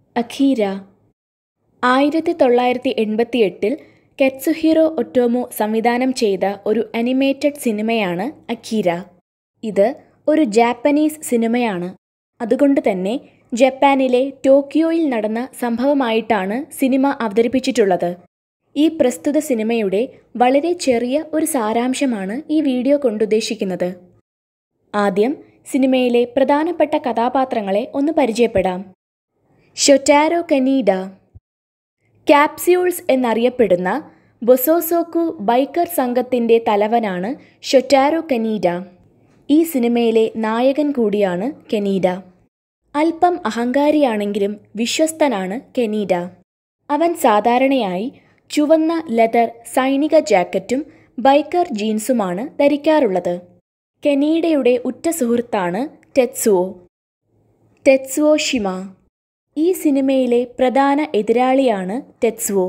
അഖീര ആയിരത്തി തൊള്ളായിരത്തി എൺപത്തിയെട്ടിൽ കെറ്റ്സുഹിറോ ഒട്ടോമോ സംവിധാനം ചെയ്ത ഒരു അനിമേറ്റഡ് സിനിമയാണ് അഖീര ഇത് ഒരു ജാപ്പനീസ് സിനിമയാണ് അതുകൊണ്ട് തന്നെ ജപ്പാനിലെ ടോക്കിയോയിൽ നടന്ന സംഭവമായിട്ടാണ് സിനിമ അവതരിപ്പിച്ചിട്ടുള്ളത് ഈ പ്രസ്തുത സിനിമയുടെ വളരെ ചെറിയ ഒരു സാരാംശമാണ് ഈ വീഡിയോ കൊണ്ടുദ്ദേശിക്കുന്നത് ആദ്യം സിനിമയിലെ പ്രധാനപ്പെട്ട കഥാപാത്രങ്ങളെ ഒന്ന് പരിചയപ്പെടാം ഷൊറ്റാരോ കനീഡ ക്യാപ്സ്യൂൾസ് എന്നറിയപ്പെടുന്ന ബൊസോസോക്കു ബൈക്കർ സംഘത്തിൻ്റെ തലവനാണ് ഷൊറ്റാരോ കനീഡ ഈ സിനിമയിലെ നായകൻ കൂടിയാണ് കെനീഡ അല്പം അഹങ്കാരിയാണെങ്കിലും വിശ്വസ്തനാണ് കെനീഡ അവൻ സാധാരണയായി ചുവന്ന ലെതർ സൈനിക ജാക്കറ്റും ബൈക്കർ ജീൻസുമാണ് ധരിക്കാറുള്ളത് കെനീഡയുടെ ഉറ്റ സുഹൃത്താണ് ടെറ്റ്സുവോ ടെറ്റ്സുവോ ഷിമ ഈ സിനിമയിലെ പ്രധാന എതിരാളിയാണ് ടെറ്റ്സുവോ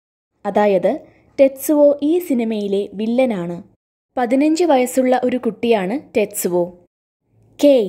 അതായത് ടെറ്റ്സുവോ ഈ സിനിമയിലെ വില്ലനാണ് പതിനഞ്ച് വയസ്സുള്ള ഒരു കുട്ടിയാണ് ടെറ്റ്സുവോ കെയ്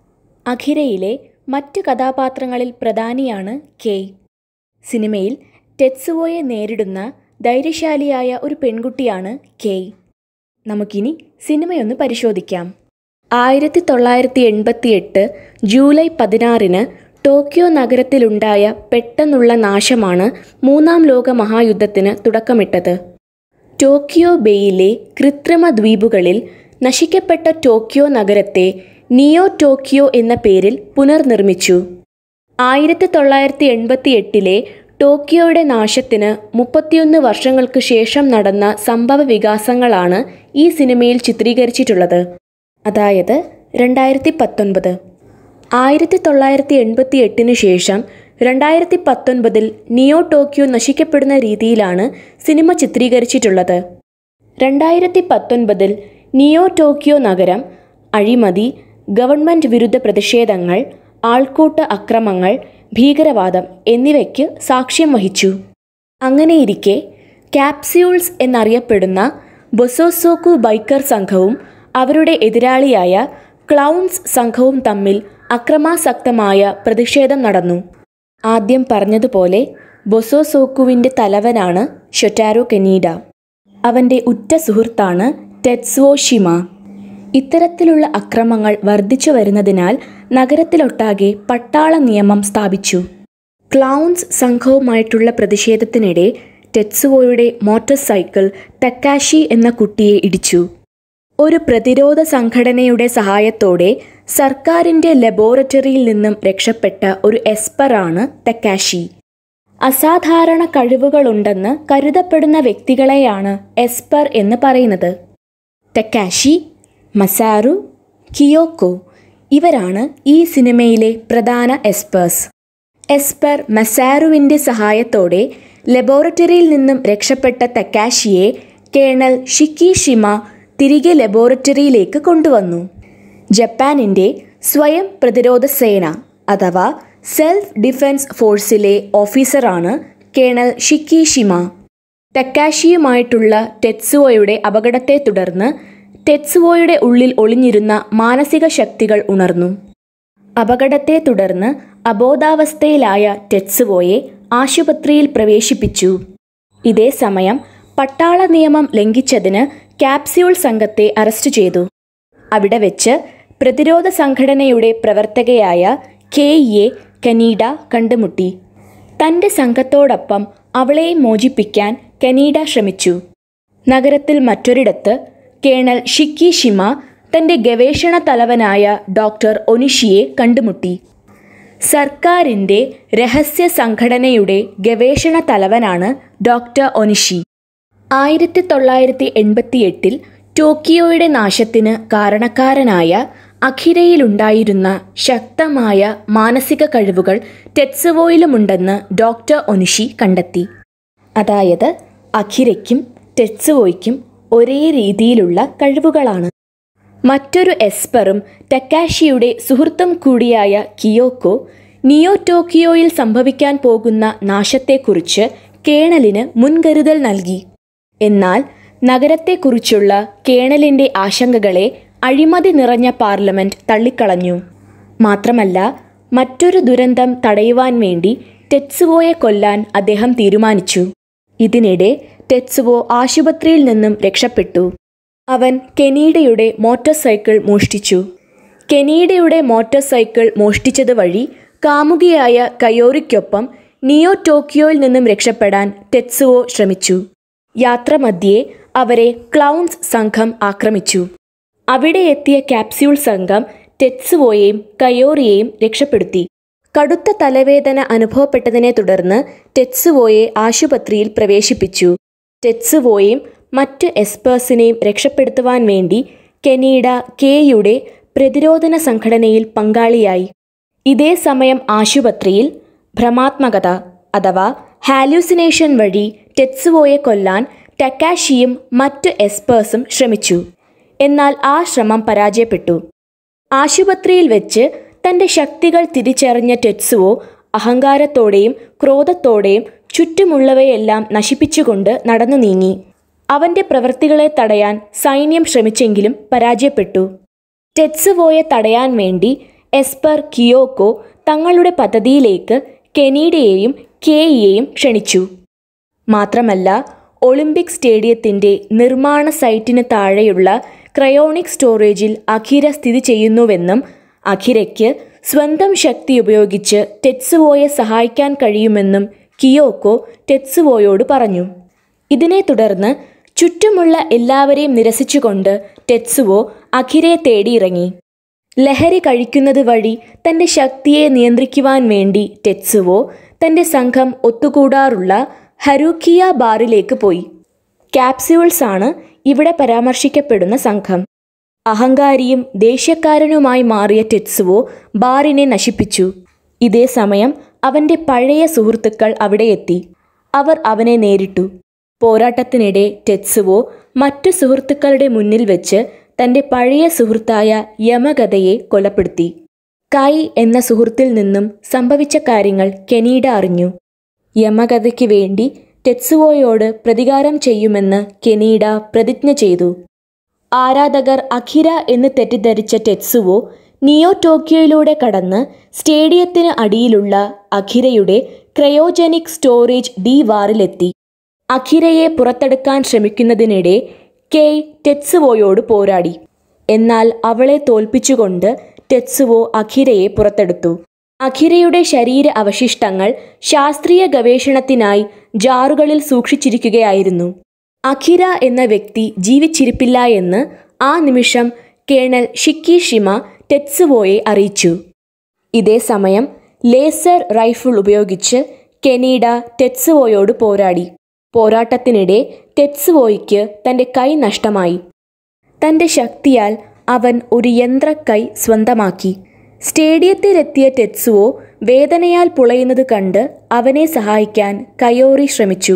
അഖിരയിലെ മറ്റു കഥാപാത്രങ്ങളിൽ പ്രധാനിയാണ് കെയ് സിനിമയിൽ ടെറ്റ്സുവോയെ നേരിടുന്ന ധൈര്യശാലിയായ ഒരു പെൺകുട്ടിയാണ് കെയ് നമുക്കിനി സിനിമയൊന്ന് പരിശോധിക്കാം ആയിരത്തി തൊള്ളായിരത്തി എൺപത്തിയെട്ട് ജൂലൈ പതിനാറിന് ടോക്കിയോ നഗരത്തിലുണ്ടായ പെട്ടെന്നുള്ള നാശമാണ് മൂന്നാം ലോക മഹായുദ്ധത്തിന് തുടക്കമിട്ടത് ടോക്കിയോ ബേയിലെ കൃത്രിമ ദ്വീപുകളിൽ നശിക്കപ്പെട്ട ടോക്കിയോ നഗരത്തെ നിയോ ടോക്കിയോ എന്ന പേരിൽ പുനർനിർമ്മിച്ചു ആയിരത്തി തൊള്ളായിരത്തി എൺപത്തി എട്ടിലെ ടോക്കിയോയുടെ നാശത്തിന് മുപ്പത്തിയൊന്ന് വർഷങ്ങൾക്ക് ശേഷം നടന്ന സംഭവ വികാസങ്ങളാണ് ഈ സിനിമയിൽ ചിത്രീകരിച്ചിട്ടുള്ളത് അതായത് രണ്ടായിരത്തി പത്തൊൻപത് ആയിരത്തി തൊള്ളായിരത്തി എൺപത്തി എട്ടിന് ശേഷം രണ്ടായിരത്തി പത്തൊൻപതിൽ നിയോ ടോക്കിയോ നശിക്കപ്പെടുന്ന രീതിയിലാണ് സിനിമ ചിത്രീകരിച്ചിട്ടുള്ളത് രണ്ടായിരത്തി പത്തൊൻപതിൽ നിയോ ടോക്കിയോ നഗരം അഴിമതി ഗവൺമെൻറ് വിരുദ്ധ പ്രതിഷേധങ്ങൾ ആൾക്കൂട്ട അക്രമങ്ങൾ ഭീകരവാദം എന്നിവയ്ക്ക് സാക്ഷ്യം വഹിച്ചു അങ്ങനെയിരിക്കെ ക്യാപ്സ്യൂൾസ് എന്നറിയപ്പെടുന്ന ബൊസോസോക്കു ബൈക്കർ സംഘവും അവരുടെ എതിരാളിയായ ക്ലൗൺസ് സംഘവും തമ്മിൽ അക്രമാസക്തമായ പ്രതിഷേധം നടന്നു ആദ്യം പറഞ്ഞതുപോലെ ബൊസോസോക്കുവിൻ്റെ തലവനാണ് ഷൊറ്റാരോ കെനീഡ അവൻ്റെ ഉറ്റ സുഹൃത്താണ് ടെറ്റ്സുവോ ഷിമ ഇത്തരത്തിലുള്ള അക്രമങ്ങൾ വർദ്ധിച്ചു വരുന്നതിനാൽ നഗരത്തിലൊട്ടാകെ പട്ടാള നിയമം സ്ഥാപിച്ചു ക്ലൗൺസ് സംഘവുമായിട്ടുള്ള പ്രതിഷേധത്തിനിടെ ടെറ്റ്സുവോയുടെ മോട്ടോർ സൈക്കിൾ തക്കാഷി എന്ന കുട്ടിയെ ഇടിച്ചു ഒരു പ്രതിരോധ സംഘടനയുടെ സഹായത്തോടെ സർക്കാരിൻ്റെ ലബോറട്ടറിയിൽ നിന്നും രക്ഷപ്പെട്ട ഒരു എസ്പറാണ് തക്കാഷി അസാധാരണ കഴിവുകളുണ്ടെന്ന് കരുതപ്പെടുന്ന വ്യക്തികളെയാണ് എസ്പർ എന്ന് പറയുന്നത് ടക്കാഷി മസാറു കിയോക്കോ ഇവരാണ് ഈ സിനിമയിലെ പ്രധാന എസ്പേഴ്സ് എസ്പർ മസാറുവിൻ്റെ സഹായത്തോടെ ലബോറട്ടറിയിൽ നിന്നും രക്ഷപ്പെട്ട തക്കാഷിയെ കേണൽ ഷിക്കിഷിമ തിരികെ ലബോറട്ടറിയിലേക്ക് കൊണ്ടുവന്നു ജപ്പാനിൻ്റെ സ്വയം പ്രതിരോധ സേന അഥവാ സെൽഫ് ഡിഫൻസ് ഫോഴ്സിലെ ഓഫീസറാണ് കേണൽ ഷിക്കിഷിമ തക്കാഷിയുമായിട്ടുള്ള ടെറ്റ്സുവോയുടെ അപകടത്തെ തുടർന്ന് ടെറ്റ്സുവോയുടെ ഉള്ളിൽ ഒളിഞ്ഞിരുന്ന മാനസിക ശക്തികൾ ഉണർന്നു അപകടത്തെ തുടർന്ന് അബോധാവസ്ഥയിലായ ടെറ്റ്സുവോയെ ആശുപത്രിയിൽ പ്രവേശിപ്പിച്ചു ഇതേ സമയം പട്ടാള നിയമം ലംഘിച്ചതിന് ക്യാപ്സ്യൂൾ സംഘത്തെ അറസ്റ്റ് ചെയ്തു അവിടെ വെച്ച് പ്രതിരോധ സംഘടനയുടെ പ്രവർത്തകയായ കെ എ കനീഡ കണ്ടുമുട്ടി തൻ്റെ സംഘത്തോടൊപ്പം അവളെ മോചിപ്പിക്കാൻ കനീഡ ശ്രമിച്ചു നഗരത്തിൽ മറ്റൊരിടത്ത് കേണൽ ഷിക്കി ഷിമ തൻ്റെ ഗവേഷണ തലവനായ ഡോക്ടർ ഒനിഷിയെ കണ്ടുമുട്ടി സർക്കാരിൻ്റെ രഹസ്യ സംഘടനയുടെ ഗവേഷണ തലവനാണ് ഡോക്ടർ ഒനിഷി ആയിരത്തി തൊള്ളായിരത്തി എൺപത്തിയെട്ടിൽ ടോക്കിയോയുടെ നാശത്തിന് കാരണക്കാരനായ അഖിരയിലുണ്ടായിരുന്ന ശക്തമായ മാനസിക കഴിവുകൾ ടെറ്റ്സുവോയിലുമുണ്ടെന്ന് ഡോക്ടർ ഒനിഷി കണ്ടെത്തി അതായത് അഖിരയ്ക്കും ടെറ്റ്സുവോയ്ക്കും ഒരേ രീതിയിലുള്ള കഴിവുകളാണ് മറ്റൊരു എസ്പറും ടക്കാഷിയുടെ സുഹൃത്തും കൂടിയായ കിയോക്കോ നിയോ ടോക്കിയോയിൽ സംഭവിക്കാൻ പോകുന്ന നാശത്തെക്കുറിച്ച് കേണലിന് മുൻകരുതൽ നൽകി എന്നാൽ നഗരത്തെക്കുറിച്ചുള്ള കേണലിൻ്റെ ആശങ്കകളെ അഴിമതി നിറഞ്ഞ പാർലമെന്റ് തള്ളിക്കളഞ്ഞു മാത്രമല്ല മറ്റൊരു ദുരന്തം തടയുവാൻ വേണ്ടി ടെറ്റ്സുവോയെ കൊല്ലാൻ അദ്ദേഹം തീരുമാനിച്ചു ഇതിനിടെ ടെറ്റ്സുവോ ആശുപത്രിയിൽ നിന്നും രക്ഷപ്പെട്ടു അവൻ കെനീഡയുടെ മോട്ടോർ സൈക്കിൾ മോഷ്ടിച്ചു കെനീഡയുടെ മോട്ടോർ സൈക്കിൾ മോഷ്ടിച്ചത് വഴി കാമുകിയായ കയോറിക്കൊപ്പം നിയോ ടോക്കിയോയിൽ നിന്നും രക്ഷപ്പെടാൻ ടെറ്റ്സുവോ ശ്രമിച്ചു യാത്രമധ്യേ അവരെ ക്ലൗൺസ് സംഘം ആക്രമിച്ചു അവിടെ എത്തിയ ക്യാപ്സ്യൂൾ സംഘം ടെറ്റ്സുവോയെയും കയോറിയെയും രക്ഷപ്പെടുത്തി കടുത്ത തലവേദന അനുഭവപ്പെട്ടതിനെ തുടർന്ന് ടെറ്റ്സുവോയെ ആശുപത്രിയിൽ പ്രവേശിപ്പിച്ചു ടെറ്റ്സുവോയെയും മറ്റ് എസ്പേഴ്സിനെയും രക്ഷപ്പെടുത്തുവാൻ വേണ്ടി കെനീഡ കെയുടെ പ്രതിരോധന സംഘടനയിൽ പങ്കാളിയായി ഇതേ സമയം ആശുപത്രിയിൽ ഭ്രമാത്മകത അഥവാ ഹാലൂസിനേഷൻ വഴി ടെറ്റ്സുവോയെ കൊല്ലാൻ ടക്കാഷിയും മറ്റ് എസ്പേഴ്സും ശ്രമിച്ചു എന്നാൽ ആ ശ്രമം പരാജയപ്പെട്ടു ആശുപത്രിയിൽ വെച്ച് തന്റെ ശക്തികൾ തിരിച്ചറിഞ്ഞ ടെറ്റ്സുവോ അഹങ്കാരത്തോടെയും ക്രോധത്തോടെയും ചുറ്റുമുള്ളവയെല്ലാം നശിപ്പിച്ചുകൊണ്ട് നടന്നു നീങ്ങി അവന്റെ പ്രവൃത്തികളെ തടയാൻ സൈന്യം ശ്രമിച്ചെങ്കിലും പരാജയപ്പെട്ടു ടെറ്റ്സുവോയെ തടയാൻ വേണ്ടി എസ്പർ കിയോക്കോ തങ്ങളുടെ പദ്ധതിയിലേക്ക് കെനീഡയെയും കെയിയെയും ക്ഷണിച്ചു മാത്രമല്ല ഒളിമ്പിക് സ്റ്റേഡിയത്തിന്റെ നിർമ്മാണ സൈറ്റിന് താഴെയുള്ള ക്രയോണിക് സ്റ്റോറേജിൽ അഖിര സ്ഥിതി ചെയ്യുന്നുവെന്നും അഖിരയ്ക്ക് സ്വന്തം ശക്തി ഉപയോഗിച്ച് ടെറ്റ്സുവോയെ സഹായിക്കാൻ കഴിയുമെന്നും കിയോക്കോ ടെറ്റ്സുവോയോട് പറഞ്ഞു ഇതിനെ തുടർന്ന് ചുറ്റുമുള്ള എല്ലാവരെയും നിരസിച്ചുകൊണ്ട് ടെറ്റ്സുവോ അഖിരയെ തേടിയിറങ്ങി ലഹരി കഴിക്കുന്നത് വഴി തന്റെ ശക്തിയെ നിയന്ത്രിക്കുവാൻ വേണ്ടി ടെറ്റ്സുവോ തന്റെ സംഘം ഒത്തുകൂടാറുള്ള ഹരൂക്കിയ ബാറിലേക്ക് പോയി ക്യാപ്സ്യൂൾസ് ആണ് ഇവിടെ പരാമർശിക്കപ്പെടുന്ന സംഘം അഹങ്കാരിയും ദേഷ്യക്കാരനുമായി മാറിയ ടെറ്റ്സുവോ ബാറിനെ നശിപ്പിച്ചു ഇതേ സമയം അവന്റെ പഴയ സുഹൃത്തുക്കൾ അവിടെ എത്തി അവർ അവനെ നേരിട്ടു പോരാട്ടത്തിനിടെ ടെറ്റ്സുവോ മറ്റു സുഹൃത്തുക്കളുടെ മുന്നിൽ വെച്ച് തന്റെ പഴയ സുഹൃത്തായ യമഗതയെ കൊലപ്പെടുത്തി കൈ എന്ന സുഹൃത്തിൽ നിന്നും സംഭവിച്ച കാര്യങ്ങൾ കെനീഡ അറിഞ്ഞു യമഗതയ്ക്ക് വേണ്ടി ടെറ്റ്സുവോയോട് പ്രതികാരം ചെയ്യുമെന്ന് കെനീഡ പ്രതിജ്ഞ ചെയ്തു ആരാധകർ അഖിര എന്ന് തെറ്റിദ്ധരിച്ച ടെറ്റ്സുവോ നിയോ ടോക്കിയോയിലൂടെ കടന്ന് സ്റ്റേഡിയത്തിന് അടിയിലുള്ള അഖിരയുടെ ക്രയോജനിക് സ്റ്റോറേജ് ഡി വാറിലെത്തി അഖിരയെ പുറത്തെടുക്കാൻ ശ്രമിക്കുന്നതിനിടെ കെയ് ടെറ്റ്സുവോയോട് പോരാടി എന്നാൽ അവളെ തോൽപ്പിച്ചുകൊണ്ട് ടെറ്റ്സുവോ അഖിരയെ പുറത്തെടുത്തു അഖിരയുടെ ശരീര അവശിഷ്ടങ്ങൾ ശാസ്ത്രീയ ഗവേഷണത്തിനായി ജാറുകളിൽ സൂക്ഷിച്ചിരിക്കുകയായിരുന്നു അഖിര എന്ന വ്യക്തി ജീവിച്ചിരിപ്പില്ല എന്ന് ആ നിമിഷം കേണൽ ഷിക്കിഷിമ ടെറ്റ്സുവോയെ അറിയിച്ചു ഇതേ സമയം ലേസർ റൈഫിൾ ഉപയോഗിച്ച് കെനീഡ ടെറ്റ്സുവോയോട് പോരാടി പോരാട്ടത്തിനിടെ ടെറ്റ്സുവോയ്ക്ക് തന്റെ കൈ നഷ്ടമായി തന്റെ ശക്തിയാൽ അവൻ ഒരു യന്ത്രക്കൈ സ്വന്തമാക്കി സ്റ്റേഡിയത്തിലെത്തിയ ടെറ്റ്സുവോ വേദനയാൽ പുളയുന്നത് കണ്ട് അവനെ സഹായിക്കാൻ കയോറി ശ്രമിച്ചു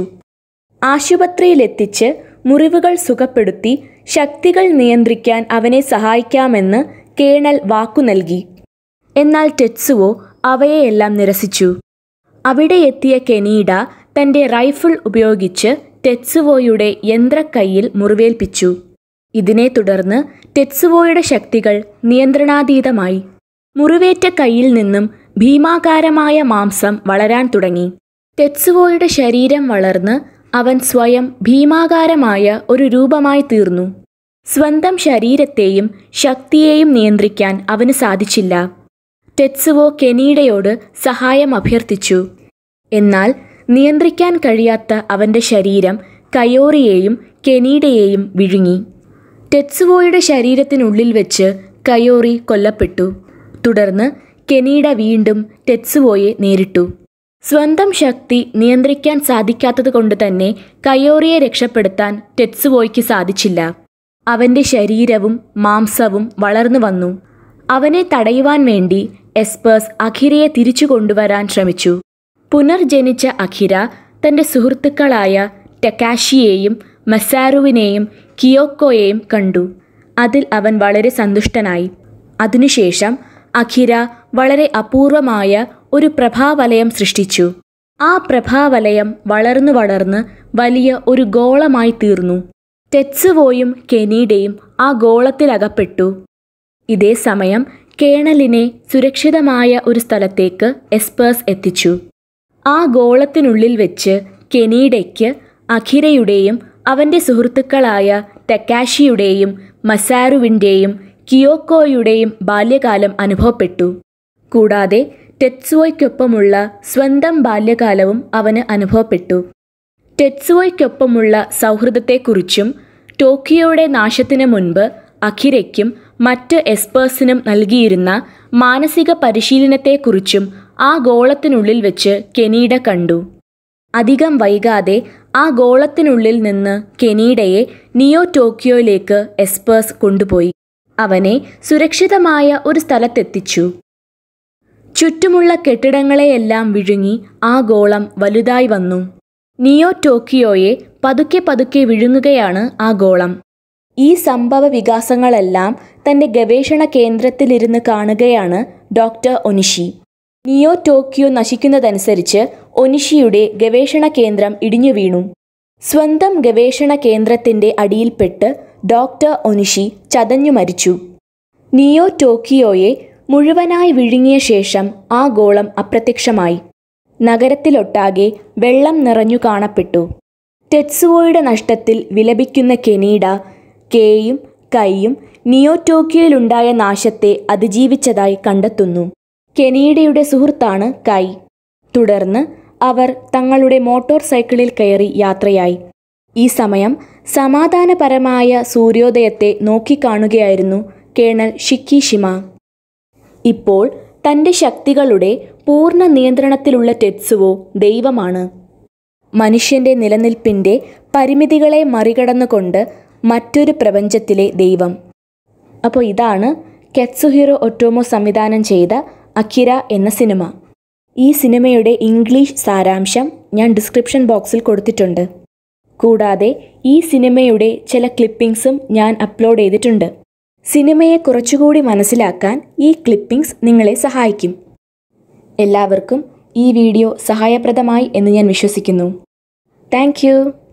ആശുപത്രിയിലെത്തിച്ച് മുറിവുകൾ സുഖപ്പെടുത്തി ശക്തികൾ നിയന്ത്രിക്കാൻ അവനെ സഹായിക്കാമെന്ന് കേണൽ വാക്കു നൽകി എന്നാൽ ടെറ്റ്സുവോ അവയെയെല്ലാം നിരസിച്ചു അവിടെ എത്തിയ കെനീഡ തന്റെ റൈഫിൾ ഉപയോഗിച്ച് ടെറ്റ്സുവോയുടെ യന്ത്രക്കൈയിൽ മുറിവേൽപ്പിച്ചു ഇതിനെ തുടർന്ന് ടെറ്റ്സുവോയുടെ ശക്തികൾ നിയന്ത്രണാതീതമായി മുറിവേറ്റ കൈയിൽ നിന്നും ഭീമാകാരമായ മാംസം വളരാൻ തുടങ്ങി ടെറ്റ്സുവോയുടെ ശരീരം വളർന്ന് അവൻ സ്വയം ഭീമാകാരമായ ഒരു രൂപമായി തീർന്നു സ്വന്തം ശരീരത്തെയും ശക്തിയെയും നിയന്ത്രിക്കാൻ അവന് സാധിച്ചില്ല ടെറ്റ്സുവോ കെനീഡയോട് സഹായം അഭ്യർത്ഥിച്ചു എന്നാൽ നിയന്ത്രിക്കാൻ കഴിയാത്ത അവന്റെ ശരീരം കയോറിയെയും കെനീഡയെയും വിഴുങ്ങി ടെറ്റ്സുവോയുടെ ശരീരത്തിനുള്ളിൽ വെച്ച് കയോറി കൊല്ലപ്പെട്ടു തുടർന്ന് കെനീഡ വീണ്ടും ടെറ്റ്സുവോയെ നേരിട്ടു സ്വന്തം ശക്തി നിയന്ത്രിക്കാൻ സാധിക്കാത്തതുകൊണ്ട് തന്നെ കയോറിയെ രക്ഷപ്പെടുത്താൻ ടെറ്റ്സുവോയ്ക്ക് സാധിച്ചില്ല അവന്റെ ശരീരവും മാംസവും വളർന്നു വന്നു അവനെ തടയുവാൻ വേണ്ടി എസ്പേഴ്സ് അഖിരയെ തിരിച്ചു കൊണ്ടുവരാൻ ശ്രമിച്ചു പുനർജനിച്ച അഖിര തന്റെ സുഹൃത്തുക്കളായ ടക്കാഷിയെയും മസാറുവിനെയും കിയോക്കോയെയും കണ്ടു അതിൽ അവൻ വളരെ സന്തുഷ്ടനായി അതിനുശേഷം അഖിര വളരെ അപൂർവമായ ഒരു പ്രഭാവലയം സൃഷ്ടിച്ചു ആ പ്രഭാവലയം വളർന്നു വളർന്ന് വലിയ ഒരു ഗോളമായി തീർന്നു ടെറ്റ്സുവോയും കെനീഡയും ആ ഗോളത്തിലകപ്പെട്ടു ഇതേ സമയം കേണലിനെ സുരക്ഷിതമായ ഒരു സ്ഥലത്തേക്ക് എസ്പേഴ്സ് എത്തിച്ചു ആ ഗോളത്തിനുള്ളിൽ വെച്ച് കെനീഡയ്ക്ക് അഖിരയുടെയും അവൻ്റെ സുഹൃത്തുക്കളായ ടക്കാഷിയുടെയും മസാരുവിൻ്റെയും കിയോക്കോയുടെയും ബാല്യകാലം അനുഭവപ്പെട്ടു കൂടാതെ ടെറ്റ്സുവോയ്ക്കൊപ്പമുള്ള സ്വന്തം ബാല്യകാലവും അവന് അനുഭവപ്പെട്ടു ടെറ്റ്സുവോയ്ക്കൊപ്പമുള്ള സൗഹൃദത്തെക്കുറിച്ചും ടോക്കിയോയുടെ നാശത്തിന് മുൻപ് അഖിരയ്ക്കും മറ്റ് എസ്പേഴ്സിനും നൽകിയിരുന്ന മാനസിക പരിശീലനത്തെക്കുറിച്ചും ആ ഗോളത്തിനുള്ളിൽ വെച്ച് കെനീഡ കണ്ടു അധികം വൈകാതെ ആ ഗോളത്തിനുള്ളിൽ നിന്ന് കെനീഡയെ നിയോ ടോക്കിയോയിലേക്ക് എസ്പേഴ്സ് കൊണ്ടുപോയി അവനെ സുരക്ഷിതമായ ഒരു സ്ഥലത്തെത്തിച്ചു ചുറ്റുമുള്ള കെട്ടിടങ്ങളെയെല്ലാം വിഴുങ്ങി ആ ഗോളം വലുതായി വന്നു നിയോ ടോക്കിയോയെ പതുക്കെ പതുക്കെ വിഴുങ്ങുകയാണ് ആ ഗോളം ഈ സംഭവ വികാസങ്ങളെല്ലാം തൻ്റെ ഗവേഷണ കേന്ദ്രത്തിലിരുന്ന് കാണുകയാണ് ഡോക്ടർ ഒനിഷി നിയോ ടോക്കിയോ നശിക്കുന്നതനുസരിച്ച് ഒനിഷിയുടെ ഗവേഷണ കേന്ദ്രം ഇടിഞ്ഞു വീണു സ്വന്തം ഗവേഷണ കേന്ദ്രത്തിൻ്റെ അടിയിൽപ്പെട്ട് ഡോക്ടർ ഒനിഷി ചതഞ്ഞു മരിച്ചു നിയോ ടോക്കിയോയെ മുഴുവനായി വിഴുങ്ങിയ ശേഷം ആ ഗോളം അപ്രത്യക്ഷമായി നഗരത്തിലൊട്ടാകെ വെള്ളം നിറഞ്ഞു കാണപ്പെട്ടു ടെറ്റ്സുവോയുടെ നഷ്ടത്തിൽ വിലപിക്കുന്ന കെനീഡ കേയും കൈയും നിയോ ടോക്കിയോയിലുണ്ടായ നാശത്തെ അതിജീവിച്ചതായി കണ്ടെത്തുന്നു കെനീഡയുടെ സുഹൃത്താണ് കൈ തുടർന്ന് അവർ തങ്ങളുടെ മോട്ടോർ സൈക്കിളിൽ കയറി യാത്രയായി ഈ സമയം സമാധാനപരമായ സൂര്യോദയത്തെ നോക്കിക്കാണുകയായിരുന്നു കേണൽ ഷിക്കിഷിമ ഇപ്പോൾ തൻ്റെ ശക്തികളുടെ പൂർണ്ണ നിയന്ത്രണത്തിലുള്ള ടെറ്റ്സുവോ ദൈവമാണ് മനുഷ്യൻ്റെ നിലനിൽപ്പിൻ്റെ പരിമിതികളെ മറികടന്നുകൊണ്ട് മറ്റൊരു പ്രപഞ്ചത്തിലെ ദൈവം അപ്പോൾ ഇതാണ് കെറ്റ്സുഹിറോ ഒട്ടോമോ സംവിധാനം ചെയ്ത അക്കിര എന്ന സിനിമ ഈ സിനിമയുടെ ഇംഗ്ലീഷ് സാരാംശം ഞാൻ ഡിസ്ക്രിപ്ഷൻ ബോക്സിൽ കൊടുത്തിട്ടുണ്ട് കൂടാതെ ഈ സിനിമയുടെ ചില ക്ലിപ്പിംഗ്സും ഞാൻ അപ്ലോഡ് ചെയ്തിട്ടുണ്ട് സിനിമയെ കുറച്ചുകൂടി മനസ്സിലാക്കാൻ ഈ ക്ലിപ്പിംഗ്സ് നിങ്ങളെ സഹായിക്കും എല്ലാവർക്കും ഈ വീഡിയോ സഹായപ്രദമായി എന്ന് ഞാൻ വിശ്വസിക്കുന്നു താങ്ക്